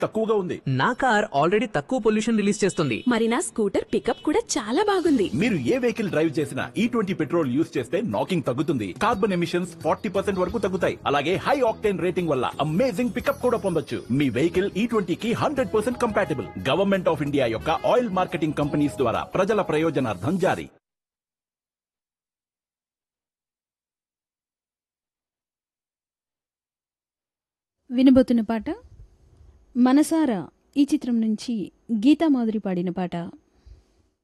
తక్కువగా ఉంది నా కార్ ఆల్రెడీ తక్కువ పొల్యూషన్ రిలీజ్ చేస్తుంది మరి నా స్కూటర్ పికప్ కూడా చాలా బాగుంది మీరు ఏ వెహికల్ డ్రైవ్ చేసినా ఈ ట్వంటీ పెట్రోల్ యూస్ చేస్తే నాకింగ్ తగ్గుతుంది కార్బన్ ఎమిషన్స్ ఫార్టీ పర్సెంట్ వరకు తగ్గుతాయి అలాగే హై ఆక్టేన్ రేటింగ్ వల్ల అమేజింగ్ పికప్ కూడా పొందొచ్చు మీ వెహికల్ ఈ ట్వంటీకి hundred percent compatible government of India యొక్క ఆయిల్ మార్కెటింగ్ కంపెనీస్ ద్వారా ప్రజల ప్రయోజనార్థం జారీ వినబోతున్న పాట మనసారా ఈ చిత్రం నుంచి గీతా మాధురి పాడిన పాట